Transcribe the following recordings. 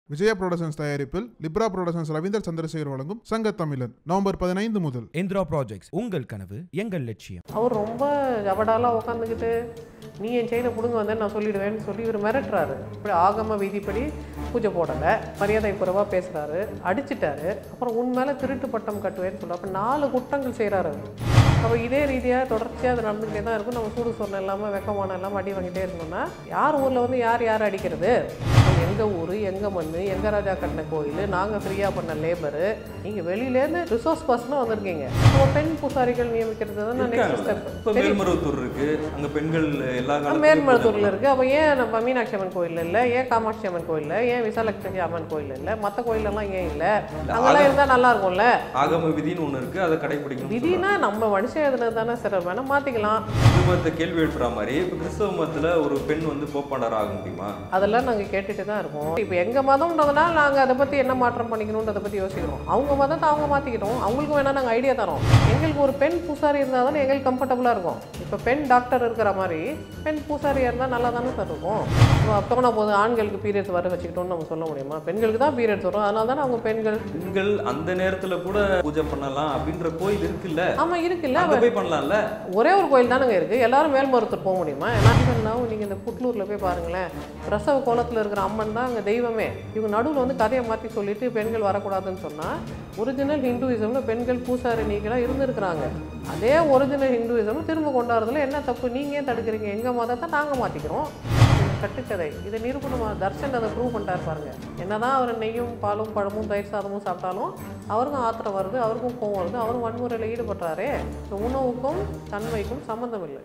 Vijaya productions தயாரிப்பில் Libra productions Ravindar Chandrasekar வழங்கும் Sangathamizhan November பதினைந்து முதல் இந்திரா ப்ராஜெக்ட்ஸ் உங்கள் கனவு எங்கள் லட்சியம் அவர் ரொம்ப ஜபடாலாம் உட்காந்துக்கிட்டு நீ என் செயினை பிடுங்க வந்தேன்னு நான் சொல்லிடுவேன்னு சொல்லி இவர் மிரட்டுறாரு இப்படி ஆகம விதிப்படி பூஜை போடலை மரியாதை குறைவாக பேசுகிறாரு அடிச்சிட்டாரு அப்புறம் உன் மேலே திருட்டு பட்டம் கட்டுவேன்னு சொல்ல அப்போ நாலு குற்றங்கள் செய்கிறாரு அவர் அப்போ இதே ரீதியாக தொடர்ச்சியாக அது நடந்துக்கிட்டே தான் இருக்கும் நம்ம சூடு சொன்ன இல்லாமல் வெக்கமான இல்லாமல் அடி வாங்கிட்டே இருந்தோம்னா யார் ஊரில் வந்து யார் யார் அடிக்கிறது எங்கள் ஊர் எங்கள் மண் எங்கள் ராஜா கட்டின கோயில் நாங்கள் ஃப்ரீயாக பண்ண லேபரு நீங்கள் வெளியிலேருந்து ரிசோர்ஸ் பர்சனாக வந்திருக்கீங்க இப்போ பெண் பூசாரிகள் நியமிக்கிறது தான் நெக்ஸ்ட் இருக்காங்கல்ல. ஸ்டெப் இப்ப மேல்மருவத்தூர் இருக்கு அங்க பெண்கள் எல்லா காலத்துலயும் மேல்மருத்தூரில் இருக்குது அப்போ ஏன் நம்ம மீனாட்சி அம்மன் கோயில் இல்லை ஏன் காமாட்சி அம்மன் கோயில் ஏன் விசாலட்சுமி அம்மன் கோயில் இல்லை மற்ற கோயிலெல்லாம் ஏன் இல்லை அங்கெல்லாம் இருந்தால் நல்லா இருக்கும்ல ஆகம விதின்னு ஒண்ணு இருக்கு அதை கடைபிடிக்கணும் விதினா நம்ம மனுஷன் எதுனது தானே சார் வேணா மாற்றிக்கலாம் இந்து மதத்தை கேள்வி எழுப்புற மாதிரி இப்ப கிறிஸ்தவ மதத்துல ஒரு பெண் வந்து போப்பாண்டர் ஆக முடியுமா அதெல்லாம் நாங்கள் கேட்டுட்டு தான் இருக்கோம் இப்போ எங்கள் மதம்ன்றதுனால நாங்கள் அதை பற்றி என்ன மாற்றம் பண்ணிக்கணுன்றதை பற்றி யோசிக்கிறோம் அவங்க மதத்தை அவங்க மாற்றிக்கிட்டோம் அவங்களுக்கு வேணால் நாங்கள் ஐடியா தரோம் எங்களுக்கு ஒரு பெண் பூசாரி இருந்தால் தானே எங்களுக்கு கம்ஃபர்டபுளாக இருக்கும் இப்போ பெண் டாக்டர் இருக்கிற மாதிரி பெண் பூசாரியாக இருந்தால் நல்லா தானே சார் இருக்கும் போன போது ஆண்களுக்கு பீரியட்ஸ் வர வச்சுக்கிட்டோம்னு நம்ம சொல்ல முடியுமா பெண்களுக்கு தான் பீரியட்ஸ் வரும் அதனால தானே அவங்க பெண்கள் பெண்கள் அந்த நேரத்துல கூட பூஜை பண்ணலாம் அப்படின்ற கோயில் இருக்குல்ல ஆமாம் இருக்குல்ல அங்க போய் பண்ணலாம்ல ஒரே ஒரு கோயில் தானங்க இருக்குது எல்லாரும் மேல்மருத்தூர் போக முடியுமா ஏன்னா நீங்கள் இந்த புட்லூரில் போய் பாருங்களேன் பிரசவ கோலத்தில் இருக்கிற அம்மன் தான் அங்கே தெய்வமே இவங்க நடுவில் வந்து கதையை மாற்றி சொல்லிட்டு பெண்கள் வரக்கூடாதுன்னு சொன்னால் ஒரிஜினல் ஹிந்துவிசமில் பெண்கள் பூசாரிணிகளாக இருந்திருக்கிறாங்க அதே ஒரிஜினல் ஹிந்துவிசம் திரும்ப கொண்டாடுறதுல என்ன தப்பு நீங்கள் ஏன் தடுக்கிறீங்க எங்கள் மதத்தை நாங்கள் மாற்றிக்கிறோம் கட்டுக்கதை இதை நிரூபணமாக தர்ஷன் அதை ப்ரூவ் பண்ணிட்டார் பாருங்க என்னதான் அவர் நெய்யும் பாலும் பழமும் தயிர் சாதமும் சாப்பிட்டாலும் அவருக்கும் ஆத்திரம் வருது அவருக்கும் கோவம் வருது அவரும் வன்முறையில் ஈடுபட்டாரே இந்த உணவுக்கும் தன்மைக்கும் சம்மந்தம் இல்லை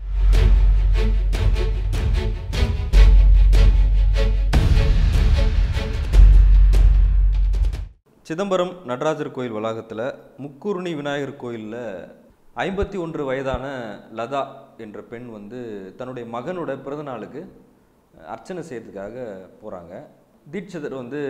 சிதம்பரம் நடராஜர் கோயில் வளாகத்துல முக்குருணி விநாயகர் கோயில்ல ஐம்பத்தி ஒன்று வயதான லதா என்ற பெண் வந்து தன்னுடைய மகனோட பிறந்தநாளுக்கு அர்ச்சனை செய்யறதுக்காக போறாங்க தீட்சிதர் வந்து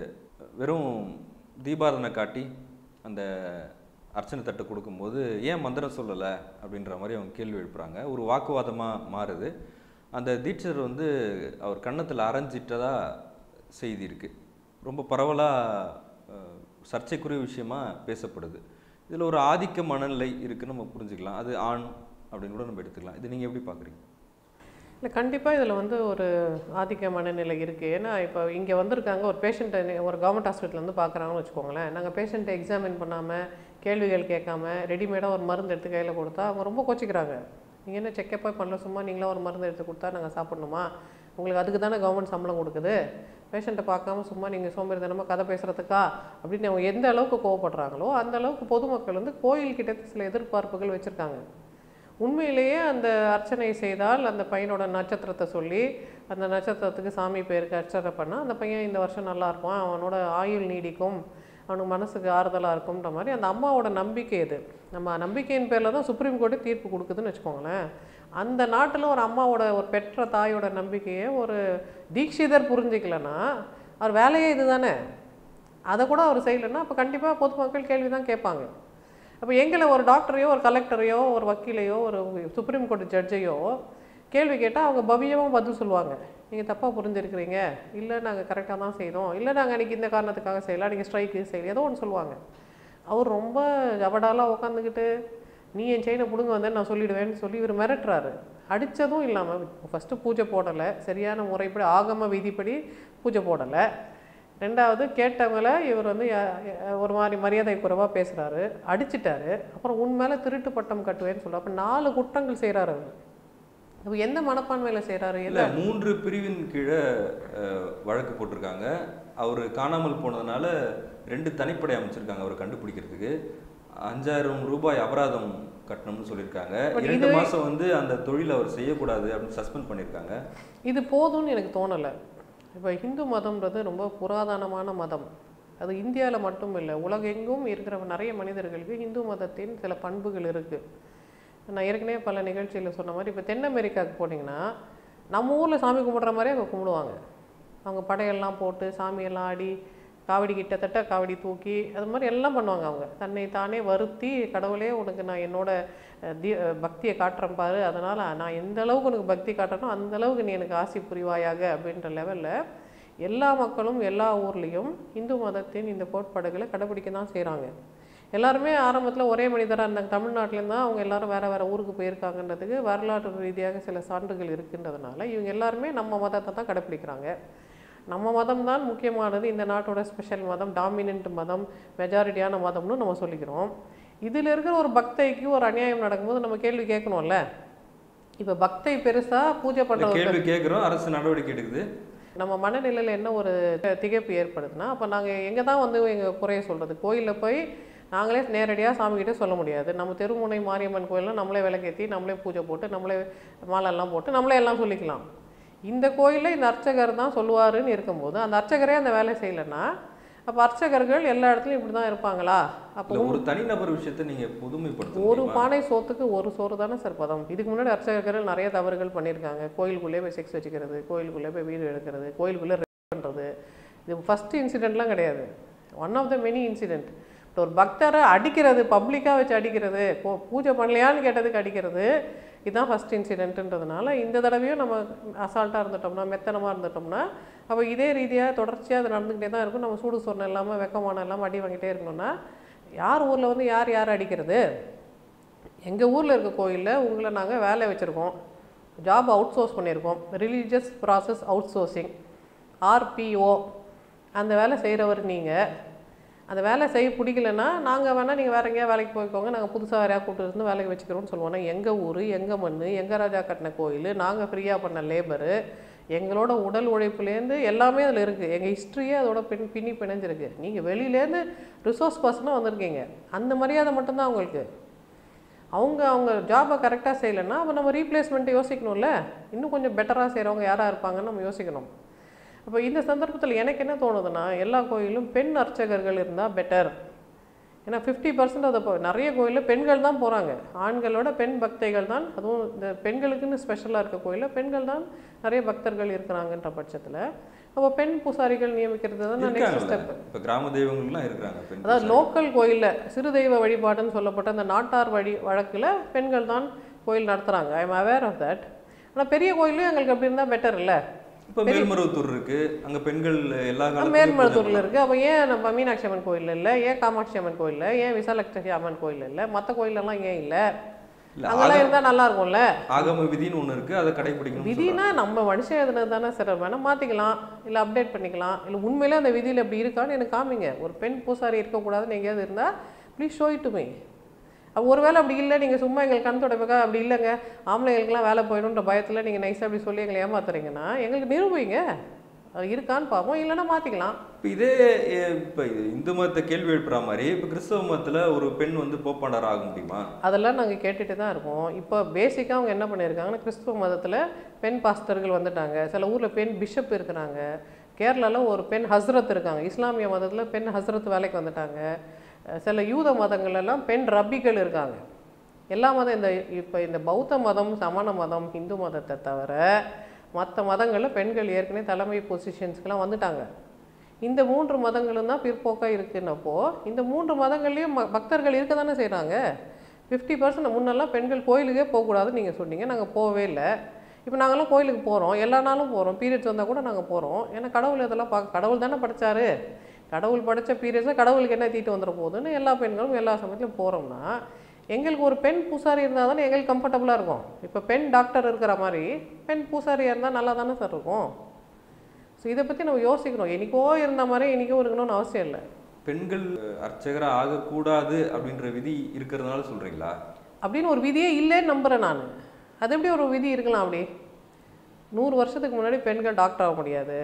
வெறும் தீபாரதனை காட்டி அந்த அர்ச்சனை தட்டு கொடுக்கும்போது ஏன் மந்திரம் சொல்லலை அப்படின்ற மாதிரி அவங்க கேள்வி எழுப்புறாங்க ஒரு வாக்குவாதமாக மாறுது அந்த தீட்சிதர் வந்து அவர் கன்னத்தில் அரைஞ்சிட்டதா செய்தி இருக்கு ரொம்ப பரவலாக சர்ச்சைக்குரிய விஷயமா பேசப்படுது இதில் ஒரு ஆதிக்க மனநிலை இருக்குன்னு நம்ம புரிஞ்சுக்கலாம் அது ஆண் அப்படின்னு கூட நம்ம எடுத்துக்கலாம் இது நீங்கள் எப்படி பார்க்குறீங்க இல்லை கண்டிப்பாக இதில் வந்து ஒரு ஆதிக்க மனநிலை இருக்குது ஏன்னா இப்போ இங்கே வந்திருக்காங்க ஒரு பேஷண்ட்டை ஒரு கவர்மெண்ட் ஹாஸ்பிட்டல் வந்து பார்க்குறாங்கன்னு வச்சுக்கோங்களேன் நாங்கள் பேஷண்ட்டை எக்ஸாமின் பண்ணாமல் கேள்விகள் கேட்காம ரெடிமேடாக ஒரு மருந்து எடுத்து கையில் கொடுத்தா அவங்க ரொம்ப கோச்சிக்கிறாங்க நீங்கள் என்ன செக்கப்பே பண்ணல சும்மா நீங்களா ஒரு மருந்து எடுத்து கொடுத்தா நாங்கள் சாப்பிடணுமா உங்களுக்கு அதுக்கு தானே கவர்மெண்ட் சம்பளம் கொடுக்குது பேஷண்ட்டை பார்க்காம சும்மா நீங்கள் சோம்பேறித்தனமாக கதை பேசுகிறதுக்கா அப்படின்னு அவங்க எந்த அளவுக்கு கோவப்படுறாங்களோ அந்த அளவுக்கு பொதுமக்கள் வந்து கோயில்கிட்ட சில எதிர்பார்ப்புகள் வச்சுருக்காங்க உண்மையிலேயே அந்த அர்ச்சனை செய்தால் அந்த பையனோட நட்சத்திரத்தை சொல்லி அந்த நட்சத்திரத்துக்கு சாமி பேருக்கு அர்ச்சனை பண்ணால் அந்த பையன் இந்த வருஷம் நல்லா இருப்பான் அவனோட ஆயுள் நீடிக்கும் அவனுக்கு மனசுக்கு ஆறுதலாக இருக்கும்ன்ற மாதிரி அந்த அம்மாவோட நம்பிக்கை இது நம்ம நம்பிக்கையின் பேரில் தான் சுப்ரீம் கோர்ட்டு தீர்ப்பு கொடுக்குதுன்னு வச்சுக்கோங்களேன் அந்த நாட்டில் ஒரு அம்மாவோட ஒரு பெற்ற தாயோட நம்பிக்கையை ஒரு தீட்சிதர் புரிஞ்சிக்கலன்னா அவர் வேலையே இதுதானே அதை கூட அவர் செய்யலைன்னா அப்போ கண்டிப்பாக பொதுமக்கள் கேள்வி தான் கேட்பாங்க அப்போ எங்களை ஒரு டாக்டரையோ ஒரு கலெக்டரையோ ஒரு வக்கீலையோ ஒரு சுப்ரீம் கோர்ட் ஜட்ஜையோ கேள்வி கேட்டால் அவங்க பவ்யமாக பதில் சொல்லுவாங்க நீங்கள் தப்பாக புரிஞ்சிருக்கிறீங்க இல்லை நாங்கள் கரெக்டாக தான் செய்தோம் இல்லை நாங்கள் அன்றைக்கி இந்த காரணத்துக்காக செய்யலாம் நீங்கள் ஸ்ட்ரைக்கு செய்யல ஏதோ ஒன்று சொல்லுவாங்க அவர் ரொம்ப ஜபடாலாம் உட்காந்துக்கிட்டு நீ என் செயினை பிடுங்க வந்தேன்னு நான் சொல்லிடுவேன்னு சொல்லி இவர் மிரட்டுறாரு அடித்ததும் இல்லாமல் ஃபஸ்ட்டு பூஜை போடலை சரியான முறைப்படி ஆகம விதிப்படி பூஜை போடலை ரெண்டாவது கேட்டவங்கள இவர் வந்து ய- ய- ஒரு மாதிரி மரியாதை குறைவாக பேசுகிறாரு அடிச்சிட்டாரு அப்புறம் உன் மேலே திருட்டு பட்டம் கட்டுவேன்னு சொல்ல அப்போ நாலு குற்றங்கள் செய்கிறாரு அவர் அப்போ எந்த மனப்பான்மையில் செய்கிறாரு இல்ல என்ன மூன்று பிரிவின் கீழே அஹ், வழக்கு போட்டிருக்காங்க அவர் காணாமல் போனதுனால ரெண்டு தனிப்படை அமைச்சிருக்காங்க அவரை கண்டுபிடிக்கிறதுக்கு அஞ்சாயிரம் ரூபாய் அபராதம் கட்டணும்னு சொல்லியிருக்காங்க But இரண்டு இதுவே- மாசம் வந்து அந்த தொழில் அவர் செய்யக்கூடாது அப்படின்னு சஸ்பெண்ட் பண்ணியிருக்காங்க இது போதும்னு எனக்கு தோணலை இப்போ ஹிந்து மதம்ன்றது ரொம்ப புராதனமான மதம் அது இந்தியாவில் மட்டும் இல்லை உலகெங்கும் இருக்கிற நிறைய மனிதர்களுக்கு இந்து மதத்தின் சில பண்புகள் இருக்குது நான் ஏற்கனவே பல நிகழ்ச்சியில் சொன்ன மாதிரி இப்போ தென் அமெரிக்காவுக்கு போனீங்கன்னா நம்ம ஊரில் சாமி கும்பிட்ற மாதிரியே அவங்க கும்பிடுவாங்க அவங்க படையெல்லாம் போட்டு சாமியெல்லாம் ஆடி காவடி கிட்டத்தட்ட காவடி தூக்கி அது மாதிரி எல்லாம் பண்ணுவாங்க அவங்க தன்னை தானே வருத்தி கடவுளே உனக்கு நான் என்னோட அஹ், தி அஹ், பக்தியை காட்டுறேன் பாரு அதனால் நான் எந்த அளவுக்கு உனக்கு பக்தி காட்டணும் அந்த அளவுக்கு நீ எனக்கு ஆசி புரிவாயாக அப்படின்ற லெவலில் எல்லா மக்களும் எல்லா ஊர்லேயும் இந்து மதத்தின் இந்த கோட்பாடுகளை கடைபிடிக்க தான் செய்கிறாங்க எல்லாருமே ஆரம்பத்தில் ஒரே மனிதராக இருந்தாங்க தமிழ்நாட்டிலேருந்து தான் அவங்க எல்லாரும் வேறு வேறு ஊருக்கு போயிருக்காங்கன்றதுக்கு வரலாற்று ரீதியாக சில சான்றுகள் இருக்குன்றதுனால இவங்க எல்லாருமே நம்ம மதத்தை தான் கடைப்பிடிக்கிறாங்க நம்ம மதம் தான் முக்கியமானது இந்த நாட்டோட ஸ்பெஷல் மதம் டாமினன்ட் மதம் மெஜாரிட்டியான மதம்னு நம்ம சொல்லிக்கிறோம் இதில் இருக்கிற ஒரு பக்தைக்கு ஒரு அநியாயம் நடக்கும்போது நம்ம கேள்வி கேட்கணும்ல இப்போ பக்தை பெருசாக பூஜை இந்த பண்ணுறது கேள்வி கேட்குறோம் அரசு நடவடிக்கை எடுக்குது நம்ம மனநிலையில் என்ன ஒரு தி- திகைப்பு ஏற்படுதுன்னா அப்போ நாங்கள் எங்கே தான் வந்து எங்கள் குறைய சொல்கிறது கோயிலில் போய் நாங்களே நேரடியாக சாமிகிட்ட சொல்ல முடியாது நம்ம தெருமுனை மாரியம்மன் கோயிலில் நம்மளே விளக்கேற்றி நம்மளே பூஜை போட்டு நம்மளே மாலைலாம் போட்டு நம்மளே எல்லாம் சொல்லிக்கலாம் இந்த கோயிலில் இந்த அர்ச்சகர் தான் சொல்லுவாருன்னு இருக்கும்போது அந்த அர்ச்சகரே அந்த வேலை செய்யலைன்னா அப்போ அர்ச்சகர்கள் எல்லா இடத்துலையும் இப்படி தான் இருப்பாங்களா அப்போ இல்ல ஒரு தனிநபர் விஷயத்தை நீங்க புதுமைப்படுத்த ஒரு முடியுமா? பானை சோத்துக்கு ஒரு சோறு தானே சார் பதம் இதுக்கு முன்னாடி அர்ச்சகர்கள் நிறைய தவறுகள் பண்ணியிருக்காங்க கோயிலுக்குள்ளே போய் செக்ஸ் வச்சுக்கிறது கோயிலுக்குள்ளே போய் வீடு எடுக்கிறது கோயிலுக்குள்ளே ரேப் பண்ணுறது இது ஃபஸ்ட்டு இன்சிடெண்ட்லாம் கிடையாது one of the many incident இப்போ ஒரு பக்தரை அடிக்கிறது பப்ளிக்காக வச்சு அடிக்கிறது போ- பூஜை பண்ணலையான்னு கேட்டதுக்கு அடிக்கிறது இதுதான் ஃபஸ்ட் இன்சிடென்ட்டுன்றதுனால இந்த தடவையும் நம்ம அசால்ட்டாக இருந்துட்டோம்னா மெத்தனமாக இருந்துட்டோம்னா அப்போ இதே ரீதியாக தொடர்ச்சியாக அது நடந்துக்கிட்டே தான் இருக்கும் நம்ம சூடு சொன்ன இல்லாமல் வெக்கமான இல்லாமல் அடி வாங்கிட்டே இருக்கணும்னா யார் ஊரில் வந்து யார் யார் அடிக்கிறது எங்கள் ஊரில் இருக்க கோயிலில் உங்களை நாங்கள் வேலை வச்சுருக்கோம் ஜாப் அவுட் சோர்ஸ் பண்ணியிருக்கோம் religious process outsourcing RPO அந்த வேலை செய்கிறவர் நீங்கள் அந்த வேலை செய்ய பிடிக்கலன்னா நாங்கள் வேணால் நீங்கள் வேற எங்கேயா வேலைக்கு போய்க்கோங்க நாங்கள் புதுசாக வேறையா கூப்பிட்டு இருந்து வேலைக்கு வச்சுக்கிறோம்னு சொல்லுவோம் எங்கள் ஊர் எங்கள் மண் எங்கள் ராஜா கட்டின கோயில் நாங்கள் ஃப்ரீயாக பண்ண லேபரு எங்களோட உடல் உழைப்புலேருந்து எல்லாமே அதில் இருக்குது எங்கள் ஹிஸ்ட்ரியே அதோட பின் பின்னி பிணைஞ்சிருக்கு நீங்கள் வெளியிலேருந்து ரிசோர்ஸ் பர்சனாக வந்திருக்கீங்க அந்த மரியாதை மட்டும்தான் அவங்களுக்கு அவங்க அவங்க ஜாபை கரெக்டாக செய்யலைன்னா அப்போ நம்ம ரீப்ளேஸ்மெண்ட்டை யோசிக்கணும்ல இன்னும் கொஞ்சம் பெட்டராக செய்கிறவங்க யாராக இருப்பாங்கன்னு நம்ம யோசிக்கணும் அப்போ இந்த சந்தர்ப்பத்தில் எனக்கு என்ன தோணுதுன்னா எல்லா கோயிலும் பெண் அர்ச்சகர்கள் இருந்தால் பெட்டர் ஏன்னா ஃபிஃப்டி பர்சன்ட் அதை போ- நிறைய கோயிலில் பெண்கள் தான் போகிறாங்க ஆண்களோட பெண் பக்தைகள் தான் அதுவும் இந்த பெண்களுக்குன்னு ஸ்பெஷலாக இருக்க கோயிலில் பெண்கள் தான் நிறைய பக்தர்கள் இருக்கிறாங்கன்ற பட்சத்தில் அப்போ பெண் பூசாரிகள் நியமிக்கிறது தான் நெக்ஸ்ட் இருக்காங்கல்ல ஸ்டெப் இப்ப கிராம தெய்வங்கள்லாம் இருக்கிறாங்க பெண் அதாவது பூசாரி. லோக்கல் கோயிலில் சிறு தெய்வ வழிபாடுன்னு சொல்லப்பட்ட அந்த நாட்டார் வழி வழக்கில் பெண்கள் தான் கோயில் நடத்துகிறாங்க I am aware of that ஆனால் பெரிய கோயிலும் எங்களுக்கு அப்படி இருந்தால் பெட்டர் இல்லை இப்ப மேல்மருவத்தூர் இருக்கு அங்க பெண்கள் எல்லா காலத்துலயும் மேல்மருத்தூரில் இருக்குது அப்போ ஏன் நம்ம மீனாட்சி அம்மன் கோயில் இல்லை ஏன் காமாட்சி அம்மன் கோயில் ஏன் விசாலட்சுமி அம்மன் கோயில் இல்லை மற்ற கோயிலெல்லாம் ஏன் இல்லை இல்ல, அங்கெல்லாம் இருந்தால் நல்லா இருக்கும்ல ஆகம விதின்னு ஒண்ணு இருக்கு அதை கடைபிடிக்கணும் விதினா நம்ம மனுஷன் எதுனது தானே சார் வேணால் மாற்றிக்கலாம் இல்லை அப்டேட் பண்ணிக்கலாம் இல்லை உண்மையிலே அந்த விதியில் அப்படி இருக்கான்னு எனக்கு காமிங்க ஒரு பெண் பூசாரி இருக்கக்கூடாதுன்னு எங்கேயாவது இருந்தால் please show it to me அப்போ ஒருவேளை அப்படி இல்லை நீங்கள் சும்மா எங்களுக்கு கண் தொடப்பக்கா அப்படி இல்லைங்க ஆம்பளைங்களுக்குலாம் வேலை போயிடும்ன்ற பயத்தில் நீங்கள் நைஸாக அப்படி சொல்லி எங்களை ஏமாத்துறீங்கன்னா எங்களுக்கு நிரூபிங்க அது இருக்கான்னு பார்ப்போம் இல்லைன்னா மாற்றிக்கலாம் இப்ப இதே எ, இப்ப இது இந்து மதத்தை கேள்வி எழுப்புற மாதிரி இப்ப கிறிஸ்தவ மதத்துல ஒரு பெண் வந்து போப்பாண்டர் ஆக முடியுமா அதெல்லாம் நாங்கள் கேட்டுட்டு தான் இருக்கோம் இப்போ பேசிக்காக அவங்க என்ன பண்ணியிருக்காங்கன்னா கிறிஸ்துவ மதத்தில் பெண் பாஸ்டர்கள் வந்துட்டாங்க சில ஊரில் பெண் பிஷப் இருக்கிறாங்க கேரளாவில் ஒரு பெண் ஹஸ்ரத் இருக்காங்க இஸ்லாமிய மதத்தில் பெண் ஹஸ்ரத் வேலைக்கு வந்துட்டாங்க அஹ் சில யூத மதங்கள் எல்லாம் பெண் ரப்பிகள் இருக்காங்க எல்லா மதம் இந்த இப்போ இந்த பௌத்த மதம் சமண மதம் இந்து மதத்தை தவிர மற்ற மதங்களில் பெண்கள் ஏற்கனவே தலைமை பொசிஷன்ஸ்க்கெலாம் வந்துட்டாங்க இந்த மூன்று மதங்களும் தான் பிற்போக்காக இருக்குன்னப்போ இந்த மூன்று மதங்கள்லேயும் ம பக்தர்கள் இருக்க தானே செய்கிறாங்க ஃபிஃப்டி பர்சன்ட் முன்னெல்லாம் பெண்கள் கோயிலுக்கே போகக்கூடாதுன்னு நீங்கள் சொன்னீங்க நாங்கள் போகவே இல்லை இப்போ நாங்களாம் கோயிலுக்கு போகிறோம் எல்லா நாளும் போகிறோம் பீரியட்ஸ் வந்தால் கூட நாங்கள் போகிறோம் ஏன்னா கடவுள் இதெல்லாம் பார்க்க கடவுள் தானே படைச்சாரு கடவுள் படைச்ச பீரியட்ஸை கடவுளுக்கு என்ன தீட்டு வந்துட போகுதுன்னு எல்லா பெண்களும் எல்லா சமயத்துலையும் போகிறோம்னா எங்களுக்கு ஒரு பெண் பூசாரி இருந்தால் தானே எங்களுக்கு கம்ஃபர்டபுளாக இருக்கும் இப்போ பெண் டாக்டர் இருக்கிற மாதிரி பெண் பூசாரியாக இருந்தால் நல்லா தானே சார் இருக்கும் ஸோ இதை பற்றி நம்ம யோசிக்கணும் என்னைக்கோ இருந்த மாதிரி என்னைக்கோ இருக்கணும்னு அவசியம் இல்லை பெண்கள் அர்ச்சகரா ஆகக்கூடாது அப்படின்ற விதி இருக்கிறதுனால சொல்றீங்களா அப்படின்னு ஒரு விதியே இல்லைன்னு நம்புகிறேன் நான் அது எப்படி ஒரு விதி இருக்கலாம் அப்படி நூறு வருஷத்துக்கு முன்னாடி பெண்கள் டாக்டர் ஆக முடியாது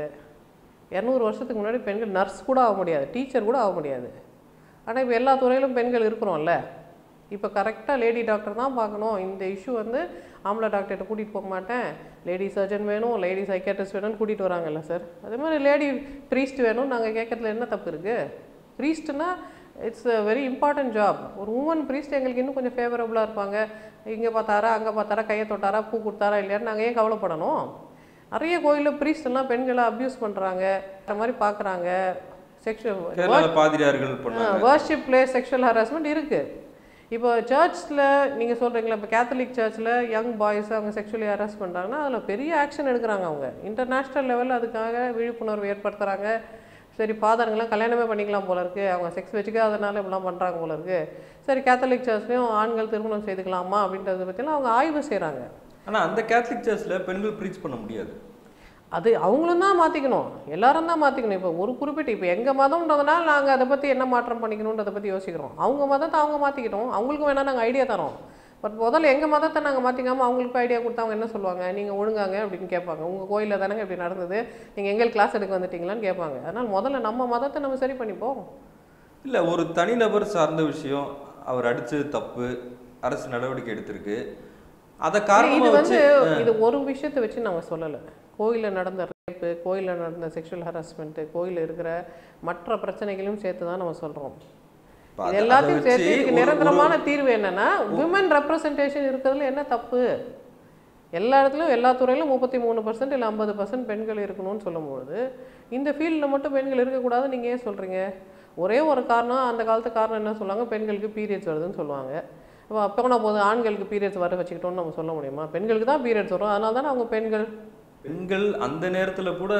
இரநூறு வருஷத்துக்கு முன்னாடி பெண்கள் நர்ஸ் கூட ஆக முடியாது டீச்சர் கூட ஆக முடியாது ஆனால் இப்போ எல்லா துறையிலும் பெண்கள் இருக்கிறோம்ல இப்போ கரெக்டாக லேடி டாக்டர் தான் பார்க்கணும் இந்த இஷ்யூ வந்து ஆம்பளை டாக்டர்கிட்ட கூட்டிகிட்டு போக மாட்டேன் லேடி சர்ஜன் வேணும் லேடி சைக்காட்ரிஸ்ட் வேணும்னு கூட்டிகிட்டு வராங்கல்ல சார் அதே மாதிரி லேடி ப்ரீஸ்ட் வேணும் நாங்கள் கேட்கறதுல என்ன தப்பு இருக்குது ப்ரீஸ்ட்னா it's a very important job ஒரு உமன் ப்ரீஸ்ட் எங்களுக்கு இன்னும் கொஞ்சம் ஃபேவரபுளாக இருப்பாங்க இங்கே பார்த்தாரா அங்கே பார்த்தாரா கையை தொட்டாரா பூ கொடுத்தாரா இல்லையான்னு நாங்கள் ஏன் கவலைப்படணும் நிறைய கோயிலில் priest எல்லாம் பெண்களை அப்யூஸ் பண்ணுறாங்க அந்த மாதிரி பார்க்குறாங்க கேரளால செக்ஷுவல் பாதிரியார்கள் பண்ணாங்க வர்ஷிப்ல செக்ஷுவல் ஹராஸ்மெண்ட் இருக்குது இப்போ சர்ச்சில் நீங்கள் சொல்கிறீங்களா இப்போ கேத்தலிக் சர்ச்சில் யங் பாய்ஸ் அவங்க செக்ஷுவலி ஹராஸ் பண்ணுறாங்கன்னா அதில் பெரிய ஆக்ஷன் எடுக்கிறாங்க அவங்க இன்டர்நேஷ்னல் லெவலில் அதுக்காக விழிப்புணர்வு ஏற்படுத்துகிறாங்க சரி ஃபாதருங்களாம் கல்யாணமே பண்ணிக்கலாம் போல இருக்குது அவங்க செக்ஸ் வச்சுக்காதனால இப்படிலாம் பண்ணுறாங்க போல இருக்குது சரி கேத்தலிக் சர்ச்லேயும் ஆண்கள் திருமணம் செய்துக்கலாமா அப்படின்றத பற்றிலாம் அவங்க ஆய்வு செய்கிறாங்க ஆனா அந்த கேத்தலிக் சர்ச்சில் பெண்கள் ப்ரீச் பண்ண முடியாது அது அவங்களும் தான் மாற்றிக்கணும் எல்லாரும் தான் மாற்றிக்கணும் இப்போ ஒரு குறிப்பிட்ட இப்போ எங்கள் மதம்ன்றதுனால நாங்கள் அதை பற்றி என்ன மாற்றம் பண்ணிக்கணுன்றதை பற்றி யோசிக்கிறோம் அவங்க மதத்தை அவங்க மாற்றிக்கிட்டோம் அவங்களுக்கும் வேணால் நாங்கள் ஐடியா தரோம் பட் முதல்ல எங்கள் மதத்தை நாங்கள் மாற்றிக்காமல் அவங்களுக்கு ஐடியா கொடுத்தா அவங்க என்ன சொல்லுவாங்க நீங்கள் ஒழுங்காங்க அப்படின்னு கேட்பாங்க உங்கள் கோயிலில் தானங்க இப்படி நடந்தது நீங்கள் எங்கள் கிளாஸ் எடுக்க வந்துட்டீங்களான்னு கேட்பாங்க அதனால் முதல்ல நம்ம மதத்தை நம்ம சரி பண்ணிப்போம் இல்ல ஒரு தனிநபர் சார்ந்த விஷயம் அவர் அடிச்சது தப்பு அரசு நடவடிக்கை எடுத்திருக்கு அதை இது காரணமா வந்து வச்சு இது ஒரு விஷயத்தை வச்சு நாங்கள் சொல்லலை கோயிலில் நடந்த ரேப்பு கோயிலில் நடந்த செக்ஷுவல் ஹராஸ்மெண்ட்டு கோயிலில் இருக்கிற மற்ற பிரச்சனைகளையும் சேர்த்து தான் நம்ம சொல்கிறோம் இப்ப இது அதை- எல்லாத்தையும் அதை சேர்த்து வச்சு இதுக்கு ஒரு- நிரந்தரமான தீர்வு என்னன்னா விமன் ரெப்ரசன்டேஷன் இருக்கிறதுல என்ன தப்பு எல்லா இடத்துலையும் எல்லா துறையிலும் முப்பத்தி மூணு பர்சன்ட் இல்லை ஐம்பது பர்சன்ட் பெண்கள் இருக்கணும்னு சொல்லும்பொழுது இந்த ஃபீல்டில் மட்டும் பெண்கள் இருக்கக்கூடாது நீங்கள் ஏன் சொல்கிறீங்க ஒரே ஒரு காரணம் அந்த காலத்து காரணம் என்ன சொல்லுவாங்க பெண்களுக்கு பீரியட்ஸ் வருதுன்னு சொல்லுவாங்க இப்போ அப்போ போது ஆண்களுக்கு பீரியட்ஸ் வர வச்சுக்கிட்டோம்னு நம்ம சொல்ல முடியுமா பெண்களுக்கு தான் பீரியட்ஸ் வரும் அதனால தானே அவங்க பெண்கள் பெண்கள் அந்த நேரத்துல கூட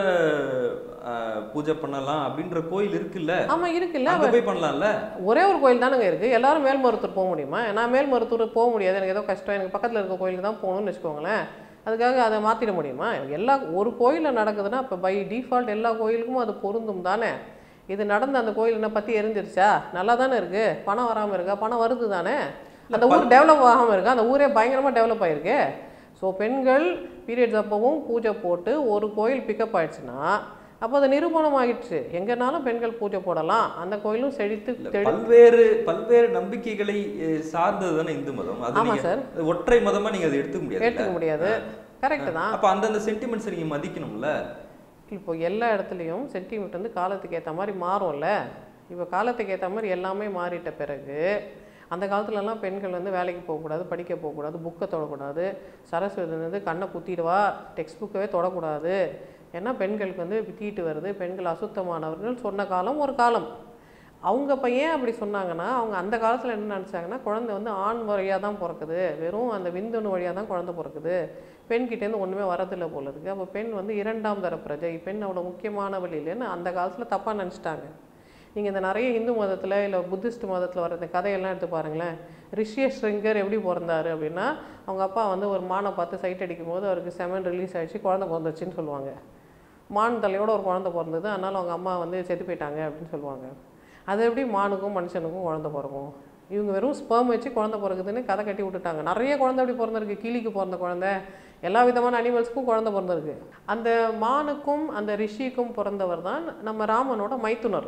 அஹ், பூஜை பண்ணலாம் அப்படின்ற கோயில் இருக்குல்ல ஆமாம் இருக்குல்ல அங்க போய் பண்ணலாம்ல ஒரே ஒரு கோயில் தானங்க இருக்குது எல்லாரும் மேல்மருத்தூர் போக முடியுமா நான் மேல்மருத்தூர் போக முடியாது எனக்கு ஏதோ கஷ்டம் எனக்கு பக்கத்தில் இருக்க கோயிலுக்கு தான் போகணும்னு வச்சுக்கோங்களேன் அதுக்காக அதை மாற்றிட முடியுமா எல்லா ஒரு கோயிலில் நடக்குதுன்னா இப்போ பை டிஃபால்ட் எல்லா கோயிலுக்கும் அது பொருந்தும் தானே இது நடந்த அந்த கோயில் என்ன பற்றி எரிஞ்சிருச்சா நல்லா தானே இருக்குது பணம் வராமல் இருக்கா பணம் வருது தானே அந்த ஊர் டெவலப் ஆகாமல் இருக்கா அந்த ஊரே பயங்கரமாக டெவலப் ஆகிருக்கு ஸோ பெண்கள் பீரியட்ஸ் அப்பவும் பூஜை போட்டு ஒரு கோயில் பிக்கப் ஆயிடுச்சுன்னா அப்போ அது நிரூபணம் ஆகிடுச்சு எங்கேனாலும் பெண்கள் பூஜை போடலாம் அந்த கோயிலும் செழித்து இல்ல, தெளி பல்வேறு பல்வேறு நம்பிக்கைகளை அஹ், சார்ந்தது தானே இந்து மதம் அது ஆமா நீங்க சார். அது ஒற்றை மதமா நீங்க அதை எடுத்துக்க முடியாது ஏற்றுக்க முடியாது கரெக்டு தான் அப்ப அந்தந்த சென்டிமெண்ட்ஸ் நீங்க மதிக்கணும்ல இப்போ எல்லா இடத்துலையும் சென்டிமீட்டர் வந்து காலத்துக்கு ஏற்ற மாதிரி மாறும்ல இப்போ காலத்துக்கு ஏற்ற மாதிரி எல்லாமே மாறிட்ட பிறகு அந்த காலத்துலலாம் பெண்கள் வந்து வேலைக்கு போகக்கூடாது படிக்க போகக்கூடாது புக்கை தொடக்கூடாது சரஸ்வதி வந்து கண்ணை குத்திடுவா டெக்ஸ்ட் புக்கவே தொடக்கூடாது ஏன்னா பெண்களுக்கு வந்து தீட்டு வருது பெண்கள் அசுத்தமானவர்கள் சொன்ன காலம் ஒரு காலம் அவங்க இப்போ ஏன் அப்படி சொன்னாங்கன்னா அவங்க அந்த காலத்தில் என்ன நினச்சாங்கன்னா குழந்தை வந்து ஆண் வழியாக தான் பிறக்குது வெறும் அந்த விந்தணு வழியாக தான் குழந்தை பிறக்குது பெண்கிட்டேருந்து ஒன்றுமே வரதில்லை போல இருக்கு அப்போ பெண் வந்து இரண்டாம் தர பிரஜை பெண் அவ்வளோ முக்கியமானவள் இல்லைன்னு அந்த காலத்தில் தப்பாக நினச்சிட்டாங்க நீங்கள் இந்த நிறைய இந்து மதத்தில் இல்லை புத்திஸ்ட் மதத்தில் வர இந்த கதையெல்லாம் எடுத்து பாருங்களேன் ரிஷிய ஸ்ரிங்கர் எப்படி பிறந்தாரு அப்படின்னா அவங்க அப்பா வந்து ஒரு மானை பார்த்து சைட் அடிக்கும் போது அவருக்கு செமன் ரிலீஸ் ஆயிடுச்சு குழந்தை பிறந்துச்சுன்னு சொல்லுவாங்க மான் தலையோட ஒரு குழந்தை பிறந்தது அதனால் அவங்க அம்மா வந்து செத்து போயிட்டாங்க அப்படின்னு சொல்லுவாங்க அது எப்படி மானுக்கும் மனுஷனுக்கும் குழந்தை பிறக்கும் இவங்க வெறும் ஸ்பெர்ம் வச்சு குழந்தை பிறகுதுன்னு கதை கட்டி விட்டுட்டாங்க நிறைய குழந்தை அப்படி பிறந்திருக்கு கிளிக்கு பிறந்த குழந்தை எல்லா விதமான அனிமல்ஸ்க்கும் குழந்தை பிறந்திருக்கு அந்த மானுக்கும் அந்த ரிஷிக்கும் பிறந்தவர் தான் நம்ம ராமனோட மைத்துனர்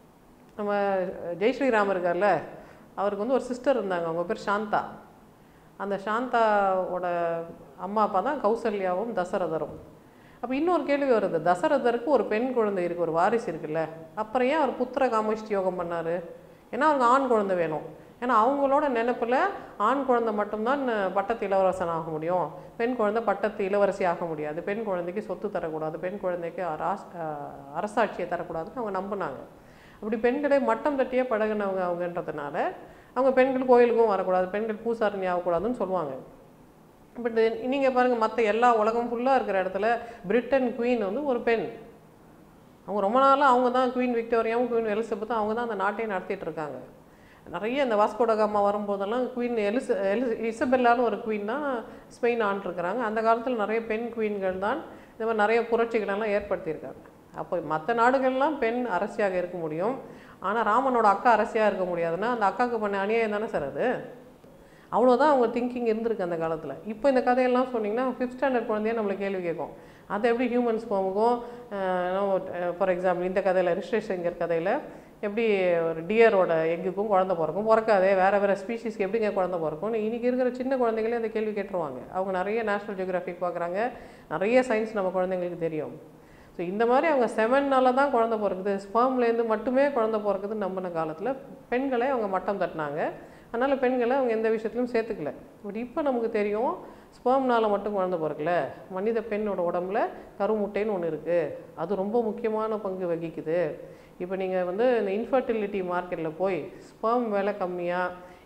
நம்ம ஜெய் ஸ்ரீராம் இருக்கார்ல அவருக்கு வந்து ஒரு சிஸ்டர் இருந்தாங்க அவங்க பேர் சாந்தா அந்த சாந்தாவோட அம்மா அப்பா தான் கௌசல்யாவும் தசரதரும் அப்போ இன்னொரு கேள்வி வருது தசரதருக்கு ஒரு பெண் குழந்தை இருக்குது ஒரு வாரிசு இருக்குல்ல அப்புறம் ஏன் அவர் புத்திர காமஷ்டி யோகம் பண்ணார் ஏன்னா அவருக்கு ஆண் குழந்தை வேணும் ஏன்னா அவங்களோட நினைப்பில் ஆண் குழந்தை மட்டும்தான் பட்டத்து இளவரசன் ஆக முடியும் பெண் குழந்தை பட்டத்து இளவரசி ஆக முடியாது பெண் குழந்தைக்கு சொத்து தரக்கூடாது பெண் குழந்தைக்கு அரா- அஹ் அரசாட்சியை தரக்கூடாதுன்னு அவங்க நம்பினாங்க அப்படி பெண்களை மட்டம் தட்டியே பழகினவங்க அவங்கன்றதுனால அவங்க பெண்கள் கோயிலுக்கும் வரக்கூடாது பெண்கள் பூசாரணி ஆகக்கூடாதுன்னு சொல்லுவாங்க பட் நீங்கள் பாருங்கள் மற்ற எல்லா உலகம் ஃபுல்லாக இருக்கிற இடத்துல பிரிட்டன் குவீன் வந்து ஒரு பெண் அவங்க ரொம்ப நாளாக அவங்க தான் குவீன் விக்டோரியாவும் குவீன் எலிசபெத்தும் அவங்க தான் அந்த நாட்டையே நடத்திட்டு இருக்காங்க நிறைய இந்த வாஸ்கோட காமா வரும்போதெல்லாம் குவீன் எலிச எலிச இசபெல்லான்னு ஒரு குவீன் தான் ஸ்பெயின் ஆண்டுருக்கிறாங்க அந்த காலத்தில் நிறைய பெண் குவீன்கள் தான் இந்த மாதிரி நிறைய புரட்சிகள் எல்லாம் ஏற்படுத்தியிருக்காங்க அப்போ மற்ற நாடுகள்லாம் பெண் அரசியாக இருக்க முடியும் ஆனால் ராமனோட அக்கா அரசியாக இருக்க முடியாதுன்னா அந்த அக்காவுக்கு பண்ண அநியாயம் தானே சார் அது அவ்வளோதான் அவங்க திங்கிங் இருந்திருக்கு அந்த காலத்தில் இப்போ இந்த கதையெல்லாம் சொன்னீங்கன்னா ஃபிஃப்த் ஸ்டாண்டர்ட் குழந்தையே நம்மளை கேள்வி கேட்கும் அது எப்படி ஹியூமன்ஸ் ஃபார்முக்கும் ஃபார் எக்ஸாம்பிள் இந்த கதையில் ரிஜிஸ்ட்ரேஷங்கர் கதையில் எப்படி ஒரு டியரோட எக்குக்கும் குழந்தை பிறக்கும் பிறக்காதே வேறு வேறு ஸ்பீஷிஸ்க்கு எப்படிங்க குழந்தை பிறக்கும் இன்றைக்கி இருக்கிற சின்ன குழந்தைங்களே அந்த கேள்வி கேட்டுருவாங்க அவங்க நிறைய நேஷ்னல் ஜியோகிராஃபிக் பார்க்குறாங்க நிறைய சயின்ஸ் நம்ம குழந்தைங்களுக்கு தெரியும் ஸோ இந்த மாதிரி அவங்க செவன்னால தான் குழந்தை பிறக்குது ஸ்பேம்லேருந்து மட்டுமே குழந்தை பிறக்குதுன்னு நம்பின காலத்தில் பெண்களை அவங்க மட்டம் தட்டினாங்க அதனால் பெண்களை அவங்க எந்த விஷயத்துலையும் சேர்த்துக்கல பட் இப்போ நமக்கு தெரியும் ஸ்பேம்னால மட்டும் குழந்தை பிறக்கல மனித பெண்ணோட உடம்புல கருமுட்டைன்னு ஒன்று இருக்குது அது ரொம்ப முக்கியமான பங்கு வகிக்குது இப்போ நீங்கள் வந்து இந்த இன்ஃபர்டிலிட்டி மார்க்கெட்டில் போய் ஸ்பேம் விலை கம்மியாக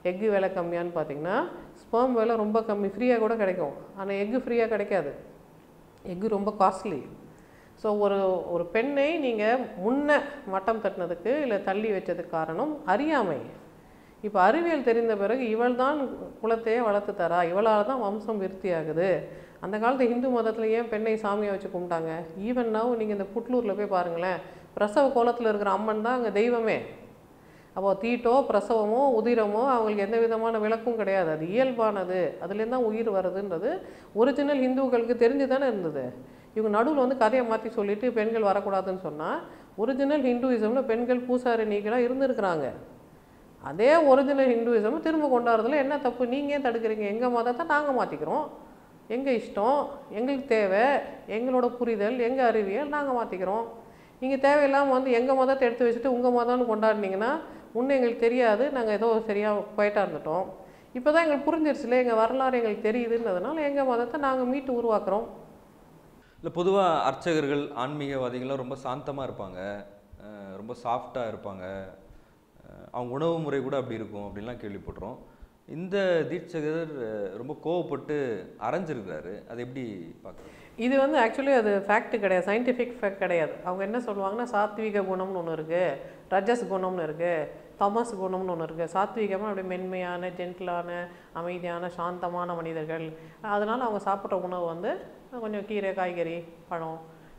எக்கு விலை கம்மியான்னு பார்த்தீங்கன்னா ஸ்பெர்ம் விலை ரொம்ப கம்மி ஃப்ரீயாக கூட கிடைக்கும் ஆனால் எக்கு ஃப்ரீயாக கிடைக்காது எக்கு ரொம்ப காஸ்ட்லி ஸோ ஒரு ஒரு பெண்ணை நீங்கள் முன்ன மட்டம் தட்டினதுக்கு இல்லை தள்ளி வச்சதுக்கு காரணம் அறியாமை இப்போ அறிவியல் தெரிந்த பிறகு இவள் தான் குலத்தையே வளர்த்து தரா இவளால் தான் வம்சம் விருத்தி ஆகுது அந்த காலத்து இந்து மதத்தில் ஏன் பெண்ணை சாமியை வச்சு கும்பிட்டாங்க ஈவன் now நீங்கள் இந்த புட்லூரில் போய் பாருங்களேன் பிரசவ கோலத்தில் இருக்கிற அம்மன் தான் அங்கே தெய்வமே அப்போ தீட்டோ பிரசவமோ உதிரமோ அவங்களுக்கு எந்த விதமான விளக்கும் கிடையாது அது இயல்பானது அதுலேருந்து தான் உயிர் வருதுன்றது ஒரிஜினல் ஹிந்துக்களுக்கு தெரிஞ்சு தானே இருந்தது இவங்க நடுவில் வந்து கதையை மாற்றி சொல்லிட்டு பெண்கள் வரக்கூடாதுன்னு சொன்னால் ஒரிஜினல் ஹிந்துவிசமில் பெண்கள் பூசாரி நீங்களாக இருந்திருக்கிறாங்க அதே ஒரிஜினல் ஹிந்துவிசம் திரும்ப கொண்டாடுறதுல என்ன தப்பு நீங்கள் ஏன் தடுக்கிறீங்க எங்கள் மதத்தை நாங்கள் மாற்றிக்கிறோம் எங்கள் இஷ்டம் எங்களுக்கு தேவை எங்களோட புரிதல் எங்கள் அறிவியல் நாங்கள் மாற்றிக்கிறோம் நீங்கள் தேவையில்லாமல் வந்து எங்கள் மதத்தை எடுத்து வச்சுட்டு உங்கள் மதம்னு கொண்டாடினீங்கன்னா முன்னே எங்களுக்கு தெரியாது நாங்கள் ஏதோ சரியாக குவைட்டாக இருந்துட்டோம் இப்போ தான் எங்களுக்கு புரிஞ்சிருச்சுல எங்கள் வரலாறு எங்களுக்கு தெரியுதுன்றதுனால எங்கள் மதத்தை நாங்கள் மீட்டு உருவாக்குறோம் இல்லை பொதுவாக அர்ச்சகர்கள் ஆன்மீகவாதிகள்லாம் ரொம்ப சாந்தமாக இருப்பாங்க அஹ் ரொம்ப சாஃப்டாக இருப்பாங்க அஹ் அவங்க உணவு முறை கூட அப்படி இருக்கும் அப்படின்லாம் கேள்விப்படுறோம் இந்த தீட்சகர் அஹ் ரொம்ப கோவப்பட்டு அரைஞ்சிருக்கிறாரு அதை எப்படி பார்க்குறது இது வந்து ஆக்சுவலி அது ஃபேக்ட் கிடையாது சயின்டிஃபிக் ஃபேக்ட் கிடையாது அவங்க என்ன சொல்லுவாங்கன்னா சாத்விக குணம்னு ஒன்று இருக்குது ரஜஸ் குணம்னு இருக்குது தமஸ் குணம்னு ஒன்று இருக்குது சாத்விகமாக அப்படியே மென்மையான ஜென்டிலான அமைதியான சாந்தமான மனிதர்கள் அதனால் அவங்க சாப்பிட்ற உணவு வந்து கொஞ்சம் கீரை காய்கறி பழம்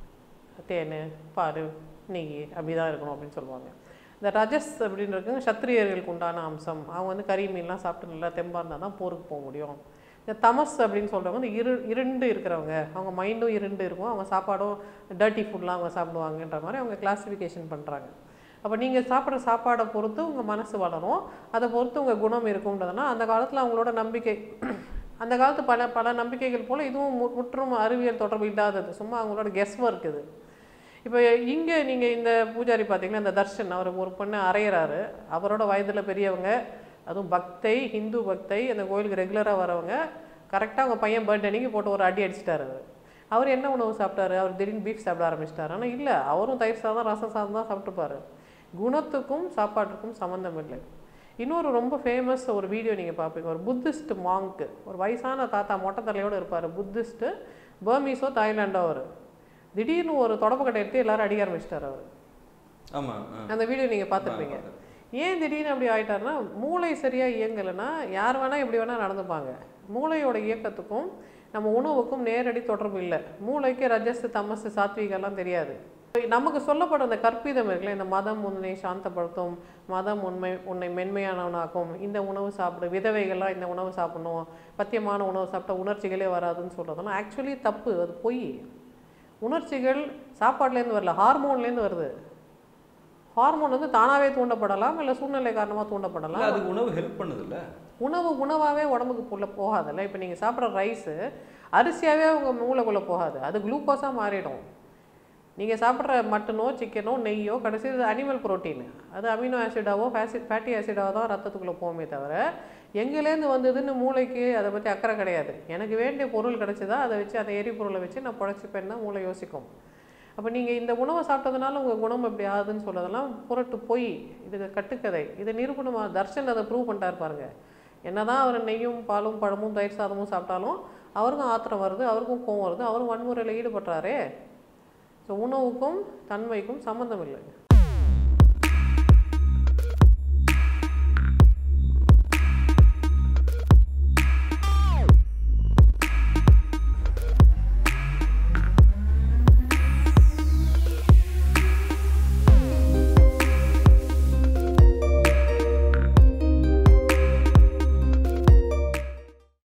தேன் பால் நெய் அப்படி தான் இருக்கணும் அப்படின்னு சொல்லுவாங்க இந்த ரஜஸ் அப்படின்னு இருக்குங்க சத்திரியர்களுக்கு உண்டான அம்சம் அவங்க வந்து கறி மீன்லாம் சாப்பிட்டு நல்லா தெம்பாக இருந்தால் தான் போருக்கு போக முடியும் இந்த தமஸ் அப்படின்னு சொல்கிறவங்க வந்து இரு இருண்டு இருக்கிறவங்க அவங்க மைண்டும் இருண்டு இருக்கும் அவங்க சாப்பாடும் டர்ட்டி ஃபுட்லாம் அவங்க சாப்பிடுவாங்கன்ற மாதிரி அவங்க கிளாஸிஃபிகேஷன் பண்ணுறாங்க அப்போ நீங்கள் சாப்பிட்ற சாப்பாடை பொறுத்து உங்கள் மனசு வளரும் அதை பொறுத்து உங்கள் குணம் இருக்கும்ன்றதுனா அந்த காலத்தில் அவங்களோட நம்பிக்கை அந்த காலத்து பல பல நம்பிக்கைகள் போல் இதுவும் மு- முற்றும் அறிவியல் தொடர்பு இல்லாதது சும்மா அவங்களோட கெஸ் இருக்குது இப்போ இங்கே நீங்கள் இந்த பூஜாரி பார்த்தீங்கன்னா இந்த தர்ஷன் அவர் ஒரு பொண்ணு அரையிறாரு அவரோட வயதில் பெரியவங்க அதுவும் பக்தை ஹிந்து பக்தை அந்த கோயிலுக்கு ரெகுலராக வரவங்க கரெக்டாக அவங்க பையன் பர்த்டே அன்னைக்கு போட்டு ஒரு அடி அடிச்சிட்டாரு அவரு. அவர் என்ன உணவு சாப்பிட்டாரு அவர் திடீர்னு பீஃப் சாப்பிட ஆரம்பிச்சிட்டாரு ஆனால் இல்லை அவரும் தயிர் சாதம் ரசம் சாதம் தான் சாப்பிட்டுப்பாரு குணத்துக்கும் சாப்பாட்டுக்கும் சம்மந்தம் இல்லை இன்னொரு ரொம்ப ஃபேமஸ் ஒரு வீடியோ நீங்கள் பார்ப்பீங்க ஒரு புத்திஸ்ட் மாங்க்கு ஒரு வயசான தாத்தா மொட்டை தலையோடு இருப்பார் புத்திஸ்ட்டு பர்மீஸோ தாய்லாண்டோ அவர் திடீர்னு ஒரு தொடப்பக்கட்டை எடுத்து எல்லாரும் அடிக்க ஆரம்பிச்சிட்டார் அவர் ஆமாம் அந்த வீடியோ நீங்கள் பார்த்துருப்பீங்க ஏன் திடீர்னு அப்படி ஆயிட்டாருன்னா மூளை சரியாக இயங்கலைன்னா யார் வேணால் எப்படி வேணால் நடந்துப்பாங்க மூளையோட இயக்கத்துக்கும் நம்ம உணவுக்கும் நேரடி தொடர்பு இல்லை மூளைக்கு ரஜஸ் தமஸ் சாத்விகெல்லாம் தெரியாது நமக்கு சொல்லப்படும் அந்த கற்பிதம் இருக்குல்ல இந்த மதம் உன்னை சாந்தப்படுத்தும் மதம் உண்மை உன்னை மென்மையானவனாக்கும் இந்த உணவு சாப்பிடு விதவைகள்லாம் இந்த உணவு சாப்பிடணும் பத்தியமான உணவு சாப்பிட்டா உணர்ச்சிகளே வராதுன்னு சொல்கிறதெல்லாம் ஆக்சுவலி தப்பு அது பொய் உணர்ச்சிகள் சாப்பாட்லேருந்து வரல ஹார்மோன்லேருந்து வருது ஹார்மோன் வந்து தானாகவே தூண்டப்படலாம் இல்லை சூழ்நிலை காரணமாக இல்லை தூண்டப்படலாம் அதுக்கு உணவு ஹெல்ப் பண்ணுதுல்ல உணவு உணவாகவே உடம்புக்கு உள்ள போகாதுல்ல இப்போ நீங்கள் சாப்பிட்ற ரைஸு அரிசியாகவே உங்கள் மூளைக்குள்ளே போகாது அது குளுக்கோஸாக மாறிடும் நீங்கள் சாப்பிட்ற மட்டனோ சிக்கனோ நெய்யோ கடைசி இது அனிமல் புரோட்டீன் அது அமினோ ஆசிடாவோ ஃபேசி ஃபேட்டி ஆசிடாவோ தான் ரத்தத்துக்குள்ளே போகுமே தவிர எங்கேலேருந்து வந்ததுன்னு மூளைக்கு அதை பற்றி அக்கறை கிடையாது எனக்கு வேண்டிய பொருள் கிடைச்சதா அதை வச்சு அந்த எரிபொருளை வச்சு நான் பொழைச்சிப்பேன்னு தான் மூளை யோசிக்கும் அப்போ நீங்கள் இந்த உணவை சாப்பிட்டதுனால உங்கள் குணம் எப்படி ஆகுதுன்னு சொல்றதெல்லாம் புரட்டு பொய் இது கட்டுக்கதை இது நிரூபணமாக தர்ஷன் அதை ப்ரூவ் பண்ணிட்டார் பாருங்க என்னதான் அவர் நெய்யும் பாலும் பழமும் தயிர் சாதமும் சாப்பிட்டாலும் அவருக்கும் ஆத்திரம் வருது அவருக்கும் கோவம் வருது அவரும் வன்முறையில் ஈடுபடுறாரே ஸோ உணவுக்கும் தன்மைக்கும் சம்மந்தம் இல்லை